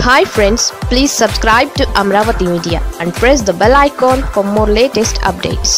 hi friends please subscribe to Amaravati media and press the bell icon for more latest updates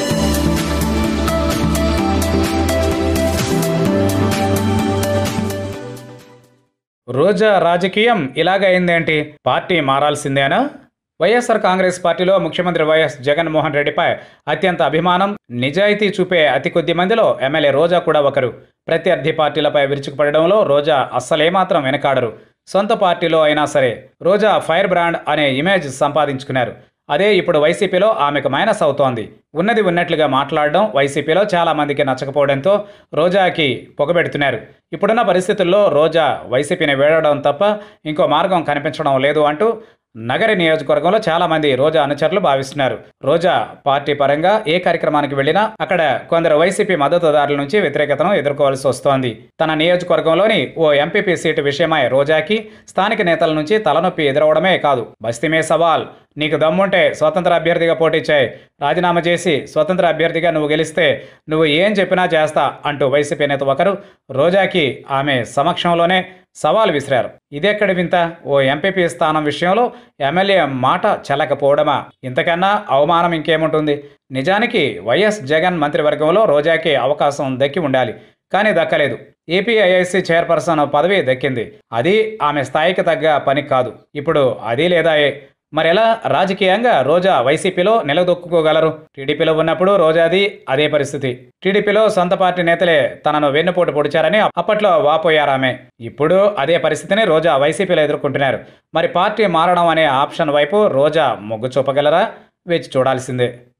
Roja రాజకీయం ఇలాగైందేంటి party మారాల్సిందేనా YSR Congress పార్టీలో ముఖ్యమంత్రి YS Jaganmohan రెడ్డిపై అత్యంత అభిమానం నిజాయితీ చూపే అతి కొద్ది మందిలో ఎమ్మెల్యే రోజా కూడా ఒకరు ప్రత్యర్థి పార్టీలపై విరుచుకుపడడంలో రోజా అస్సలేమాత్రం వెనకాడరు సొంత పార్టీలో అయినా సరే రోజా ఫైర్ బ్రాండ్ అనే ఇమేజ్ సంపాదించుకున్నారు అదే ఇప్పుడు వైసీపీలో ఆమెకు మైనస్ అవుతోంది ఉన్నది ఉన్నట్లుగా మాట్లాడడం వైసీపీలో చాలా మందికి నచ్చకపోవడంతో రోజాకి పొగబెడుతున్నారు ఇప్పుడున్న పరిస్థితుల్లో రోజా వైసీపీని వేడడం తప్ప ఇంకో మార్గం కనిపించడం లేదు అంటూ నగరి నియోజకవర్గంలో చాలా మంది రోజా అనుచరులు భావిస్తున్నారు రోజా పార్టీ పరంగా ఏ కార్యక్రమానికి వెళ్ళినా అక్కడ కొందరు వైసీపీ మద్దతుదారుల నుంచి వ్యతిరేకతను ఎదుర్కోవాల్సి వస్తోంది తన నియోజకవర్గంలోని ఓ ఎంపీపీ సీటు విషయమై రోజాకి స్థానిక నేతల నుంచి తలనొప్పి ఎదురవడమే కాదు బస్తీమే సవాల్ నీకు దమ్ముంటే స్వతంత్ర అభ్యర్థిగా పోటీ చేయి రాజీనామా చేసి స్వతంత్ర అభ్యర్థిగా నువ్వు గెలిస్తే నువ్వు ఏం చెప్పినా చేస్తా అంటూ వైసీపీ నేత ఒకరు రోజాకి ఆమె సమక్షంలోనే సవాల్ విసిరారు ఇదెక్కడి వింత ఓ ఎంపీపీ స్థానం విషయంలో ఎమ్మెల్యే మాట చెల్లకపోవడమా ఇంతకన్నా అవమానం ఇంకేముంటుంది నిజానికి వైఎస్ జగన్ మంత్రివర్గంలో రోజాకి అవకాశం దక్కి ఉండాలి కానీ దక్కలేదు ఏపీఐఐసి చైర్పర్సన్ పదవి దక్కింది అది ఆమె స్థాయికి తగ్గ పని కాదు ఇప్పుడు అది లేదాయే మరెలా రాజకీయంగా రోజా వైసీపీలో నిలదొక్కుకోగలరు టీడీపీలో ఉన్నప్పుడు రోజాది అదే పరిస్థితి టీడీపీలో సొంత పార్టీ నేతలే తనను వెన్నుపోటు పొడిచారని అప్పట్లో వాపోయారామె ఇప్పుడు అదే పరిస్థితిని రోజా వైసీపీలో ఎదుర్కొంటున్నారు మరి పార్టీ మారడం అనే ఆప్షన్ వైపు రోజా మొగ్గు చూపగలరా వేచి చూడాల్సిందే